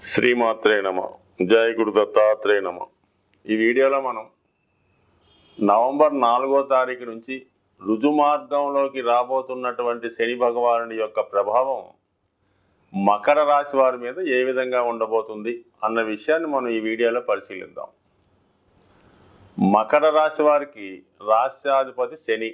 శ్రీమాత్రే నమ జయ గురు దత్తాత్రేయ నమ ఈ వీడియోలో మనం నవంబర్ నాలుగో తారీఖు నుంచి రుజుమార్గంలోకి రాబోతున్నటువంటి శని భగవానుడి యొక్క ప్రభావం మకర రాశి వారి మీద ఏ విధంగా ఉండబోతుంది అన్న విషయాన్ని మనం ఈ వీడియోలో పరిశీలిద్దాం మకర రాశి వారికి రాష్ట్రాధిపతి శని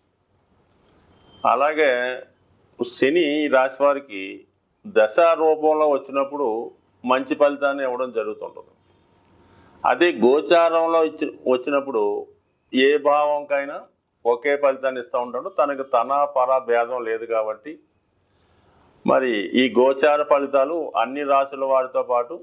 అలాగే శని ఈ రాశి వారికి దశ రూపంలో వచ్చినప్పుడు మంచి ఫలితాన్ని ఇవ్వడం జరుగుతుంటుంది అదే గోచారంలో ఇచ్చి వచ్చినప్పుడు ఏ భావంకైనా ఒకే ఫలితాన్ని ఇస్తూ ఉంటాడు తనకు తన పర భేదం లేదు కాబట్టి మరి ఈ గోచార ఫలితాలు అన్ని రాశుల వారితో పాటు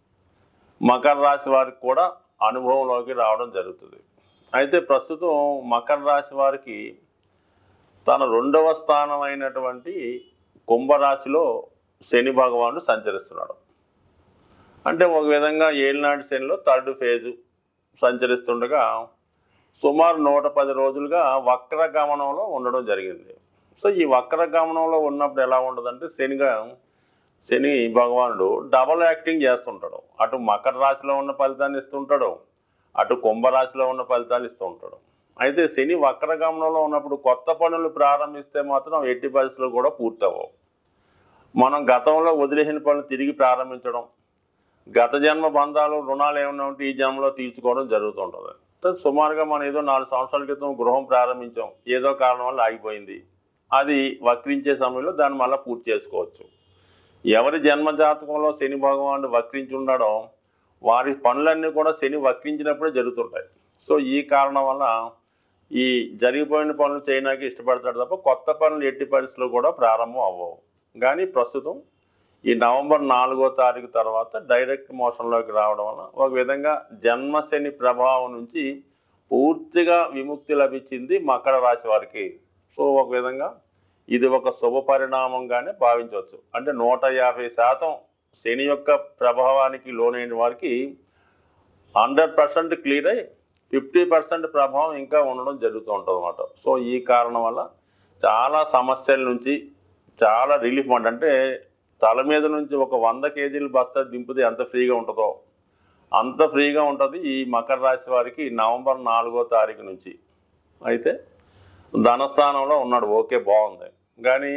మకర రాశి వారికి కూడా అనుభవంలోకి రావడం జరుగుతుంది అయితే ప్రస్తుతం మకర రాశి వారికి తన రెండవ స్థానం అయినటువంటి కుంభరాశిలో శని భగవానుడు సంచరిస్తున్నాడు అంటే ఒక విధంగా ఏలినాటి శనిలో థర్డ్ ఫేజు సంచరిస్తుండగా సుమారు నూట పది రోజులుగా వక్ర గమనంలో ఉండడం జరిగింది సో ఈ వక్ర గమనంలో ఉన్నప్పుడు ఎలా ఉండదంటే శనిగా శని భగవానుడు డబల్ యాక్టింగ్ చేస్తుంటాడు అటు మకర రాశిలో ఉన్న ఫలితాన్ని ఇస్తుంటాడు అటు కుంభరాశిలో ఉన్న ఫలితాలు ఇస్తూ ఉంటాడు అయితే శని వక్ర గమనంలో ఉన్నప్పుడు కొత్త పనులు ప్రారంభిస్తే మాత్రం ఎట్టి పరిస్థితులు కూడా పూర్తవవు మనం గతంలో వదిలేసిన పనులు తిరిగి ప్రారంభించడం గత జన్మ బంధాలు రుణాలు ఏమైనా ఉంటే ఈ జన్మలో తీర్చుకోవడం జరుగుతుంటుంది అంటే సుమారుగా మనం ఏదో నాలుగు సంవత్సరాల క్రితం గృహం ప్రారంభించాం ఏదో కారణం వల్ల ఆగిపోయింది అది వక్రించే సమయంలో దాన్ని మళ్ళీ పూర్తి చేసుకోవచ్చు ఎవరి జన్మ జాతకంలో శని భగవానుడు వక్రించి ఉండడం వారి పనులన్నీ కూడా శని వక్రించినప్పుడే జరుగుతుంటాయి సో ఈ కారణం వల్ల ఈ జరిగిపోయిన పనులు చేయడానికి ఇష్టపడతాడు తప్ప కొత్త పనులు ఎట్టి పరిస్థితులు కూడా ప్రారంభం అవ్వవు కానీ ప్రస్తుతం ఈ నవంబర్ నాలుగో తారీఖు తర్వాత డైరెక్ట్ మోషన్లోకి రావడం వల్ల ఒక విధంగా జన్మశని ప్రభావం నుంచి పూర్తిగా విముక్తి లభించింది మకర రాశి వారికి సో ఒక విధంగా ఇది ఒక శుభ పరిణామంగానే భావించవచ్చు అంటే నూట యాభై శాతం శని యొక్క ప్రభావానికి లోనైన వారికి హండ్రెడ్ పర్సెంట్ క్లియర్ అయ్యి ఫిఫ్టీ పర్సెంట్ ప్రభావం ఇంకా ఉండడం జరుగుతూ ఉంటుంది అనమాట సో ఈ కారణం వల్ల చాలా సమస్యల నుంచి చాలా రిలీఫ్ మాట అంటే తల మీద నుంచి ఒక వంద కేజీలు బస్తా దింపితే ఎంత ఫ్రీగా ఉంటుందో అంత ఫ్రీగా ఉంటుంది ఈ మకర రాశి వారికి నవంబర్ నాలుగో తారీఖు నుంచి అయితే ధనస్థానంలో ఉన్నాడు ఓకే బాగుంది కానీ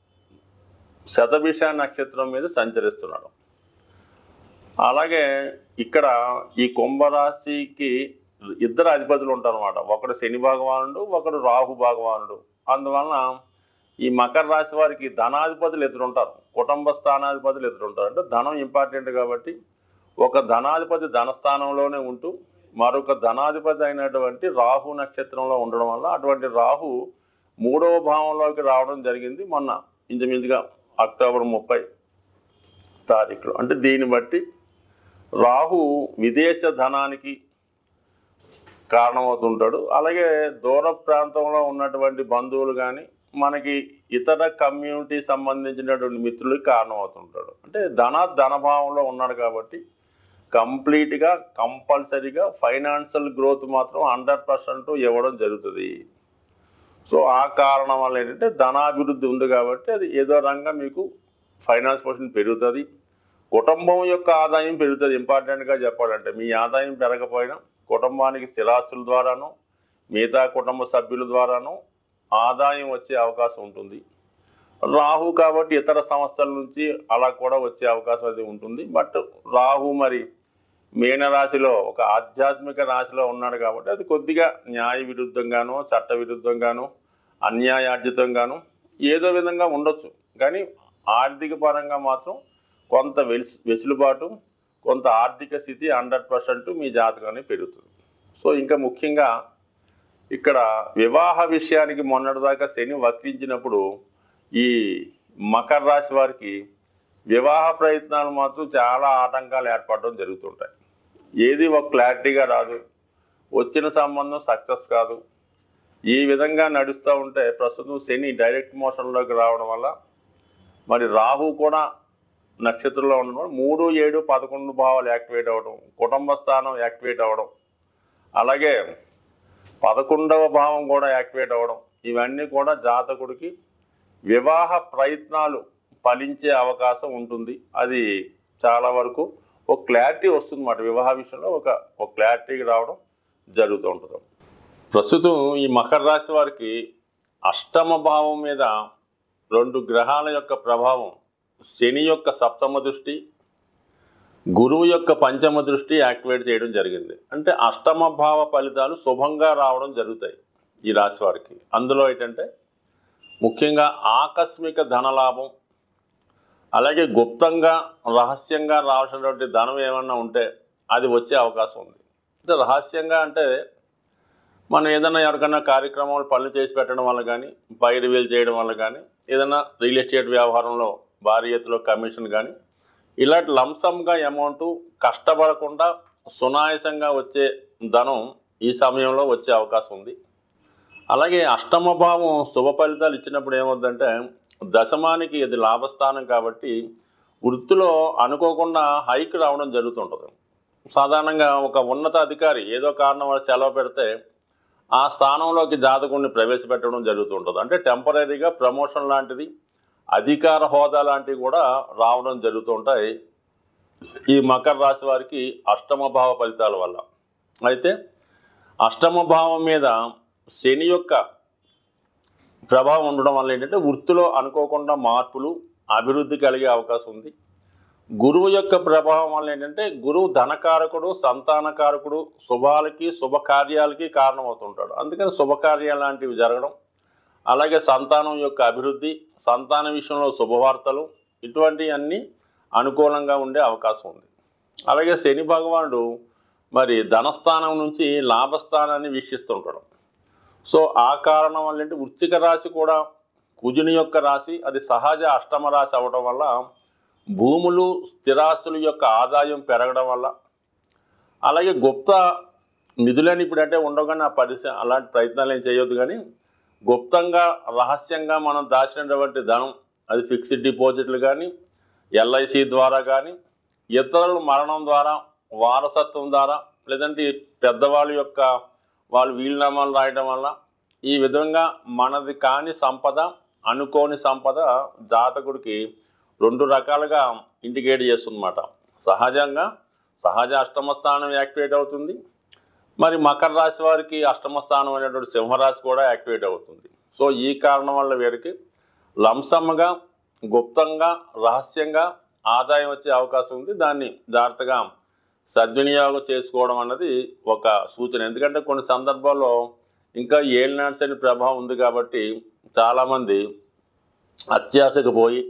శతభిష నక్షత్రం మీద సంచరిస్తున్నాడు అలాగే ఇక్కడ ఈ కుంభరాశికి ఇద్దరు అధిపతులు ఉంటారు అనమాట ఒకడు శని భగవానుడు ఒకడు రాహు భగవానుడు అందువలన ఈ మకర రాశి వారికి ధనాధిపతులు ఎదురుంటారు కుటుంబ స్థానాధిపతులు ఎదురుంటారు అంటే ధనం ఇంపార్టెంట్ కాబట్టి ఒక ధనాధిపతి ధనస్థానంలోనే ఉంటూ మరొక ధనాధిపతి అయినటువంటి రాహు నక్షత్రంలో ఉండడం వల్ల అటువంటి రాహు మూడవ భావంలోకి రావడం జరిగింది మొన్న ఇంచుమించుగా అక్టోబర్ ముప్పై తారీఖులో అంటే దీన్ని బట్టి రాహు విదేశ ధనానికి కారణమవుతుంటాడు అలాగే దూర ప్రాంతంలో ఉన్నటువంటి బంధువులు కానీ మనకి ఇతర కమ్యూనిటీ సంబంధించినటువంటి మిత్రులకి కారణమవుతుంటాడు అంటే ధన ధనభావంలో ఉన్నాడు కాబట్టి కంప్లీట్గా కంపల్సరీగా ఫైనాన్షియల్ గ్రోత్ మాత్రం హండ్రెడ్ పర్సెంట్ ఇవ్వడం జరుగుతుంది సో ఆ కారణం వల్ల ఏంటంటే ధనాభివృద్ధి ఉంది కాబట్టి అది ఏదో రంగా మీకు ఫైనాన్స్ పొజిషన్ పెరుగుతుంది కుటుంబం యొక్క ఆదాయం పెరుగుతుంది ఇంపార్టెంట్గా చెప్పాలంటే మీ ఆదాయం పెరగకపోయినా కుటుంబానికి స్థిరాస్తుల ద్వారాను మిగతా కుటుంబ సభ్యుల ద్వారాను ఆదాయం వచ్చే అవకాశం ఉంటుంది రాహు కాబట్టి ఇతర సంస్థల నుంచి అలా కూడా వచ్చే అవకాశం అది ఉంటుంది బట్ రాహు మరి మీనరాశిలో ఒక ఆధ్యాత్మిక రాశిలో ఉన్నాడు కాబట్టి అది కొద్దిగా న్యాయ విరుద్ధంగానో చట్ట విరుద్ధంగానో అన్యాయార్జితంగానో ఏదో విధంగా ఉండొచ్చు కానీ ఆర్థిక పరంగా మాత్రం కొంత వెలుసు వెసులుబాటు కొంత ఆర్థిక స్థితి హండ్రెడ్ పర్సెంట్ మీ జాతకాన్ని పెరుగుతుంది సో ఇంకా ముఖ్యంగా ఇక్కడ వివాహ విషయానికి మొన్నటిదాకా శని వక్రించినప్పుడు ఈ మకర రాశి వారికి వివాహ ప్రయత్నాలు మాత్రం చాలా ఆటంకాలు ఏర్పడడం జరుగుతుంటాయి ఏది ఒక క్లారిటీగా రాదు వచ్చిన సంబంధం సక్సెస్ కాదు ఈ విధంగా నడుస్తూ ఉంటే ప్రస్తుతం శని డైరెక్ట్ మోషన్లోకి రావడం వల్ల మరి రాహు కూడా నక్షత్రంలో ఉండడం వల్ల మూడు ఏడు పదకొండు భావాలు యాక్టివేట్ అవ్వడం కుటుంబ స్థానం యాక్టివేట్ అవ్వడం అలాగే పదకొండవ భావం కూడా యాక్టివేట్ అవ్వడం ఇవన్నీ కూడా జాతకుడికి వివాహ ప్రయత్నాలు ఫలించే అవకాశం ఉంటుంది అది చాలా వరకు ఒక క్లారిటీ వస్తుంది అన్నమాట వివాహ విషయంలో ఒక ఒక క్లారిటీకి రావడం జరుగుతూ ఉంటుంది ప్రస్తుతం ఈ మకర రాశి వారికి అష్టమ భావం మీద రెండు గ్రహాల యొక్క ప్రభావం శని యొక్క సప్తమ దృష్టి గురువు యొక్క పంచమ దృష్టి యాక్టివేట్ చేయడం జరిగింది అంటే అష్టమ భావ ఫలితాలు శుభంగా రావడం జరుగుతాయి ఈ రాశి వారికి అందులో ఏంటంటే ముఖ్యంగా ఆకస్మిక ధనలాభం అలాగే గుప్తంగా రహస్యంగా రావాల్సినటువంటి ధనం ఏమన్నా ఉంటే అది వచ్చే అవకాశం ఉంది అంటే రహస్యంగా అంటే మనం ఏదైనా ఎవరికైనా కార్యక్రమాలు పనులు చేసి పెట్టడం వల్ల కానీ పై రివీల్ చేయడం వల్ల కానీ ఏదైనా రియల్ ఎస్టేట్ వ్యవహారంలో భారీ ఎత్తులో కమిషన్ కానీ ఇలాంటి లంసంగా అమౌంట్ కష్టపడకుండా సునాయాసంగా వచ్చే ధనం ఈ సమయంలో వచ్చే అవకాశం ఉంది అలాగే అష్టమ భావం శుభ ఫలితాలు ఇచ్చినప్పుడు ఏమవుతుందంటే దశమానికి ఇది లాభస్థానం కాబట్టి వృత్తిలో అనుకోకుండా హైక్ రావడం జరుగుతుంటుంది సాధారణంగా ఒక ఉన్నత అధికారి ఏదో కారణం వల్ల సెలవు పెడితే ఆ స్థానంలోకి జాతకుడిని ప్రవేశపెట్టడం జరుగుతుంటుంది అంటే టెంపరీగా ప్రమోషన్ లాంటిది అధికార హోదా లాంటివి కూడా రావడం జరుగుతుంటాయి ఈ మకర రాశి వారికి అష్టమ భావ ఫలితాల వల్ల అయితే అష్టమ భావం మీద శని యొక్క ప్రభావం ఉండడం వల్ల ఏంటంటే వృత్తిలో అనుకోకుండా మార్పులు అభివృద్ధి కలిగే అవకాశం ఉంది గురువు యొక్క ప్రభావం వల్ల ఏంటంటే గురువు ధనకారకుడు సంతానకారకుడు శుభాలకి శుభకార్యాలకి కారణమవుతుంటాడు అందుకని శుభకార్యాలు లాంటివి జరగడం అలాగే సంతానం యొక్క అభివృద్ధి సంతాన విషయంలో శుభవార్తలు ఇటువంటివన్నీ అనుకూలంగా ఉండే అవకాశం ఉంది అలాగే శని భగవానుడు మరి ధనస్థానం నుంచి లాభస్థానాన్ని వీక్షిస్తుంటాడు సో ఆ కారణం వల్ల ఏంటి వృశ్చిక రాశి కూడా కుజుని యొక్క రాశి అది సహజ అష్టమ రాశి అవ్వడం వల్ల భూములు స్థిరాస్తుల యొక్క ఆదాయం పెరగడం వల్ల అలాగే గుప్త నిధులని ఇప్పుడు అంటే ఉండగానే ఆ పరిస్థితి అలాంటి ప్రయత్నాలు ఏం చేయొద్దు కానీ గుప్తంగా రహస్యంగా మనం దాచినటువంటి ధనం అది ఫిక్స్డ్ డిపాజిట్లు కానీ ఎల్ఐసి ద్వారా కానీ ఇతరుల మరణం ద్వారా వారసత్వం ద్వారా లేదంటే పెద్దవాళ్ళ యొక్క వాళ్ళు వీలునామాలు రాయడం వల్ల ఈ విధంగా మనది కాని సంపద అనుకోని సంపద జాతకుడికి రెండు రకాలుగా ఇండికేట్ చేస్తుందన్నమాట సహజంగా సహజ అష్టమ స్థానం యాక్టివేట్ అవుతుంది మరి మకర రాశి వారికి అష్టమ స్థానం అనేటువంటి సింహరాశి కూడా యాక్టివేట్ అవుతుంది సో ఈ కారణం వల్ల వీరికి లంసమ్మగా గుప్తంగా రహస్యంగా ఆదాయం వచ్చే అవకాశం ఉంది దాన్ని జాగ్రత్తగా సద్వినియోగం చేసుకోవడం అన్నది ఒక సూచన ఎందుకంటే కొన్ని సందర్భాల్లో ఇంకా ఏలినాడ్స్ అనే ప్రభావం ఉంది కాబట్టి చాలామంది అత్యాశకు పోయి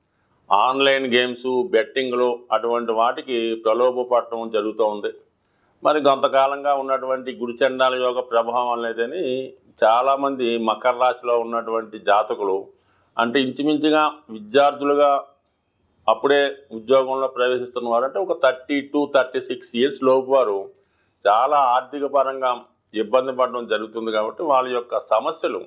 ఆన్లైన్ గేమ్స్ బెట్టింగ్లు అటువంటి వాటికి ప్రలోభపడటం జరుగుతూ ఉంది మరి కొంతకాలంగా ఉన్నటువంటి గురుచండాల యోగ ప్రభావం అనేదని చాలామంది మకర రాశిలో ఉన్నటువంటి జాతకులు అంటే ఇంచుమించుగా విద్యార్థులుగా అప్పుడే ఉద్యోగంలో ప్రవేశిస్తున్న వారు అంటే ఒక thirty to thirty six years లోపు వారు చాలా ఆర్థిక పరంగా ఇబ్బంది పడడం జరుగుతుంది కాబట్టి వాళ్ళ యొక్క సమస్యలు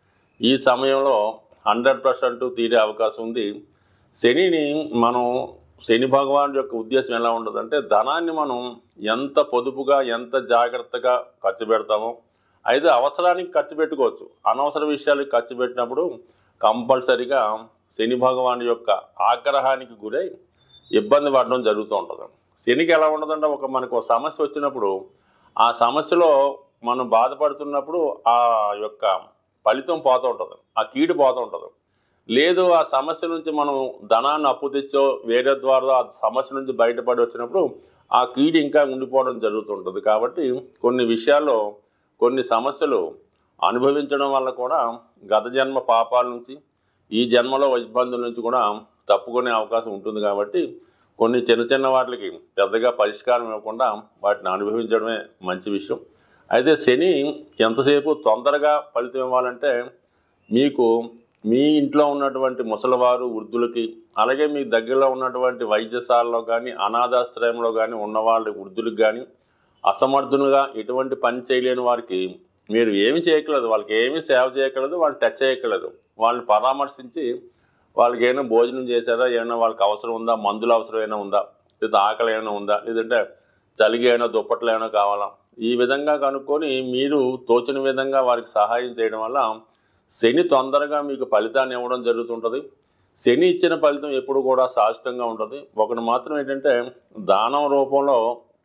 ఈ సమయంలో హండ్రెడ్ పర్సెంట్ తీరే అవకాశం ఉంది శనిని మనం శని భగవానుడి యొక్క ఉద్దేశం ఎలా ఉంటుందంటే ధనాన్ని మనం ఎంత పొదుపుగా ఎంత జాగ్రత్తగా ఖర్చు పెడతామో అయితే అవసరానికి ఖర్చు పెట్టుకోవచ్చు అనవసర విషయాలకు ఖర్చు పెట్టినప్పుడు కంపల్సరిగా శని భగవాన్ యొక్క ఆగ్రహానికి గురై ఇబ్బంది పడడం జరుగుతూ ఉంటుంది శనికి ఎలా ఉండదంటే ఒక మనకు ఒక సమస్య వచ్చినప్పుడు ఆ సమస్యలో మనం బాధపడుతున్నప్పుడు ఆ యొక్క ఫలితం పోతూ ఉంటుంది ఆ కీడు పోతూ ఉంటుంది లేదు ఆ సమస్య నుంచి మనం ధనాన్ని అప్పు తెచ్చో వేరే ద్వారా ఆ సమస్య నుంచి బయటపడి వచ్చినప్పుడు ఆ కీడు ఇంకా ఉండిపోవడం జరుగుతుంటుంది కాబట్టి కొన్ని విషయాల్లో కొన్ని సమస్యలు అనుభవించడం వల్ల కూడా గత జన్మ పాపాల నుంచి ఈ జన్మలో ఇబ్బందుల నుంచి కూడా తప్పుకునే అవకాశం ఉంటుంది కాబట్టి కొన్ని చిన్న చిన్న వాటికి పెద్దగా పరిష్కారం ఇవ్వకుండా వాటిని అనుభవించడమే మంచి విషయం అయితే శని ఎంతసేపు తొందరగా ఫలితం ఇవ్వాలంటే మీకు మీ ఇంట్లో ఉన్నటువంటి ముసలివారు వృద్ధులకి అలాగే మీ దగ్గరలో ఉన్నటువంటి వైద్యశాలలో కానీ అనాథాశ్రయంలో కానీ ఉన్నవాళ్ళ వృద్ధులకు కానీ అసమర్థులుగా ఎటువంటి పని చేయలేని వారికి మీరు ఏమి చేయగలదు వాళ్ళకి ఏమీ సేవ చేయగలదు వాళ్ళు టచ్ చేయగలదు వాళ్ళని పరామర్శించి వాళ్ళకి ఏమైనా భోజనం చేశారా ఏమైనా వాళ్ళకి అవసరం ఉందా మందులు అవసరం ఏమైనా ఉందా లేదా ఆకలి ఏమైనా ఉందా లేదంటే చలిగి ఏమైనా దుప్పట్లు ఏమైనా కావాలా ఈ విధంగా కనుక్కొని మీరు తోచిన విధంగా వారికి సహాయం చేయడం వల్ల శని తొందరగా మీకు ఫలితాన్ని ఇవ్వడం జరుగుతుంటుంది శని ఇచ్చిన ఫలితం ఎప్పుడు కూడా శాశ్వతంగా ఉంటుంది ఒకటి మాత్రం ఏంటంటే దానం రూపంలో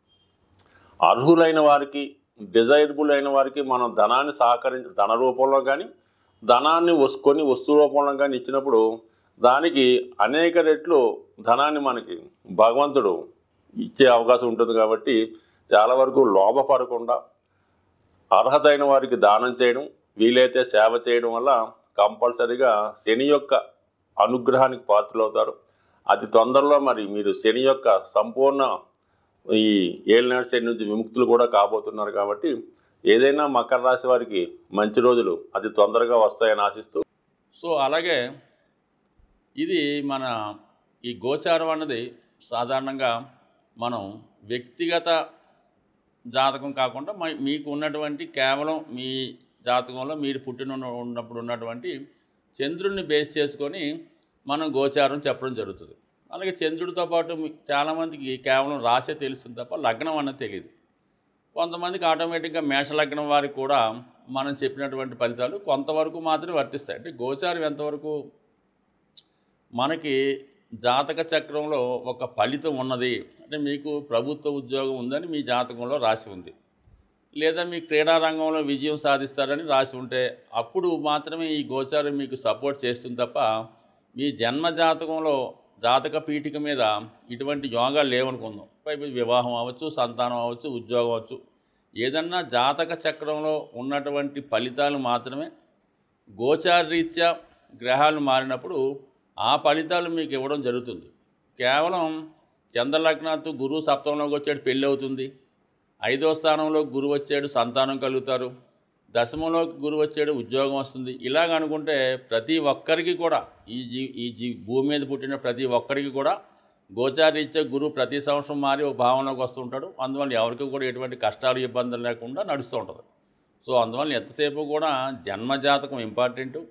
అర్హులైన వారికి డిజైరబుల్ అయిన వారికి మనం ధనాన్ని సహకరించి ధన రూపంలో కానీ ధనాన్ని వస్ కొన్ని వస్తు రూపంలో కానీ ఇచ్చినప్పుడు దానికి అనేక రెట్లు ధనాన్ని మనకి భగవంతుడు ఇచ్చే అవకాశం ఉంటుంది కాబట్టి చాలా వరకు లోభపడకుండా అర్హత అయిన వారికి దానం చేయడం వీలైతే సేవ చేయడం వల్ల కంపల్సరిగా శని యొక్క అనుగ్రహానికి పాత్రలవుతారు అతి తొందరలో మరి మీరు శని యొక్క సంపూర్ణ ఈ ఏలినాడు శని నుంచి విముక్తులు కూడా కాబోతున్నారు కాబట్టి ఏదైనా మకర రాశి వారికి మంచి రోజులు అతి తొందరగా వస్తాయని ఆశిస్తూ సో అలాగే ఇది మన ఈ గోచారం అన్నది సాధారణంగా మనం వ్యక్తిగత జాతకం కాకుండా మ- మీకు ఉన్నటువంటి కేవలం మీ జాతకంలో మీరు పుట్టిన ఉన్న- ఉన్నప్పుడు ఉన్నటువంటి చంద్రుడిని బేస్ చేసుకొని మనం గోచారం చెప్పడం జరుగుతుంది అలాగే చంద్రుడితో పాటు మీ- చాలామందికి కేవలం రాసే తెలుస్తుంది తప్ప లగ్నం అన్నది తెలియదు కొంతమందికి ఆటోమేటిక్గా మేషలగ్నం వారికి కూడా మనం చెప్పినటువంటి ఫలితాలు కొంతవరకు మాత్రమే వర్తిస్తాయి అంటే గోచారం ఎంతవరకు మనకి జాతక చక్రంలో ఒక ఫలితం ఉన్నది అంటే మీకు ప్రభుత్వ ఉద్యోగం ఉందని మీ జాతకంలో రాసి ఉంది లేదా మీ క్రీడా రంగంలో విజయం సాధిస్తారని రాసి ఉంటే అప్పుడు మాత్రమే ఈ గోచారం మీకు సపోర్ట్ చేస్తుంది తప్ప మీ జన్మ జాతకంలో జాతక పీఠిక మీద ఇటువంటి యోగాలు లేవనుకుందాం పైపు వివాహం అవ్వచ్చు సంతానం అవ్వచ్చు ఉద్యోగం అవ్వచ్చు ఏదన్నా జాతక చక్రంలో ఉన్నటువంటి ఫలితాలు మాత్రమే గోచారరీత్యా గ్రహాలు మారినప్పుడు ఆ ఫలితాలు మీకు ఇవ్వడం జరుగుతుంది కేవలం చంద్రలగ్నాత్తు గురువు సప్తంలోకి వచ్చాడు పెళ్ళి అవుతుంది ఐదో స్థానంలో గురువు వచ్చాడు సంతానం కలుగుతారు దశమంలోకి గురువు వచ్చాడు ఉద్యోగం వస్తుంది ఇలాగ అనుకుంటే ప్రతి ఒక్కరికి కూడా ఈ జీ ఈ జీ భూమి మీద పుట్టిన ప్రతి ఒక్కరికి కూడా గోచారీత్యా గురువు ప్రతి సంవత్సరం మారి ఒక భావనలోకి వస్తుంటాడు అందువల్ల ఎవరికి కూడా ఎటువంటి కష్టాలు ఇబ్బందులు లేకుండా నడుస్తూ ఉంటుంది సో అందువల్ల ఎంతసేపు కూడా జన్మజాతకం ఇంపార్టెంటు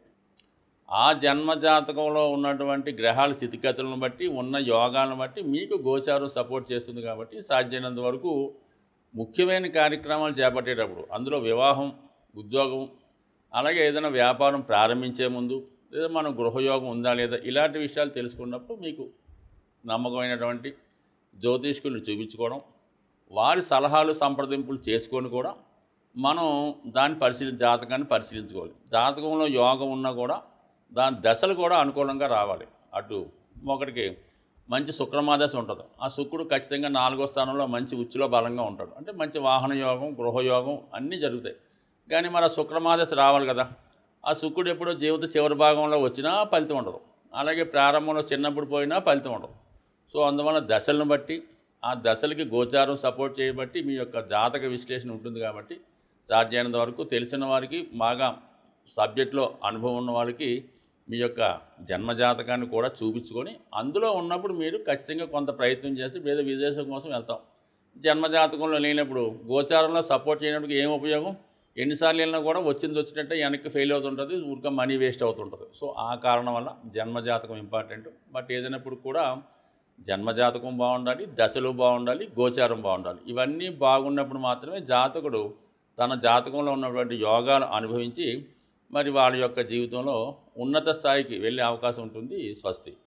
ఆ జన్మజాతకంలో ఉన్నటువంటి గ్రహాల స్థితిగతులను బట్టి ఉన్న యోగాలను బట్టి మీకు గోచారం సపోర్ట్ చేస్తుంది కాబట్టి సాధ్యమైనంత వరకు ముఖ్యమైన కార్యక్రమాలు చేపట్టేటప్పుడు అందులో వివాహం ఉద్యోగం అలాగే ఏదైనా వ్యాపారం ప్రారంభించే ముందు లేదా మన గృహయోగం ఉందా లేదా ఇలాంటి విషయాలు తెలుసుకున్నప్పుడు మీకు నమ్మకమైనటువంటి జ్యోతిష్కులను చూపించుకోవడం వారి సలహాలు సంప్రదింపులు చేసుకొని కూడా మనం దాన్ని పరిశీలి జాతకాన్ని పరిశీలించుకోవాలి జాతకంలో యోగం ఉన్నా కూడా దాని దశలు కూడా అనుకూలంగా రావాలి అటు ఒకటికి మంచి శుక్రమాదశ ఉంటుంది ఆ శుక్రుడు ఖచ్చితంగా నాలుగో స్థానంలో మంచి ఉచ్చులో బలంగా ఉంటాడు అంటే మంచి వాహన యోగం గృహయోగం అన్నీ జరుగుతాయి కానీ మరి ఆ శుక్రమాదశ రావాలి కదా ఆ శుక్రుడు ఎప్పుడో జీవిత చివరి భాగంలో వచ్చినా ఫలితం ఉండదు అలాగే ప్రారంభంలో చిన్నప్పుడు పోయినా ఫలితం ఉండదు సో అందువల్ల దశలను బట్టి ఆ దశలకి గోచారం సపోర్ట్ చేయబట్టి మీ యొక్క జాతక విశ్లేషణ ఉంటుంది కాబట్టి సాధ్యమైనంత వరకు తెలిసిన వారికి బాగా సబ్జెక్ట్లో అనుభవం ఉన్న వాళ్ళకి మీ యొక్క జన్మజాతకాన్ని కూడా చూపించుకొని అందులో ఉన్నప్పుడు మీరు ఖచ్చితంగా కొంత ప్రయత్నం చేసి వేరే విదేశం కోసం వెళ్తాం జన్మజాతకంలో లేనప్పుడు గోచారంలో సపోర్ట్ చేయడానికి ఏం ఉపయోగం ఎన్నిసార్లు వెళ్ళినా కూడా వచ్చింది వచ్చినట్టే వెనక్కి ఫెయిల్ అవుతుంటుంది ఊరికే మనీ వేస్ట్ అవుతుంటుంది సో ఆ కారణం వల్ల జన్మజాతకం ఇంపార్టెంట్ బట్ ఏదైనప్పుడు కూడా జన్మజాతకం బాగుండాలి దశలు బాగుండాలి గోచారం బాగుండాలి ఇవన్నీ బాగున్నప్పుడు మాత్రమే జాతకుడు తన జాతకంలో ఉన్నటువంటి యోగాలు అనుభవించి మరి వాళ్ళ యొక్క జీవితంలో ఉన్నత స్థాయికి వెళ్ళే అవకాశం ఉంటుంది స్వస్తి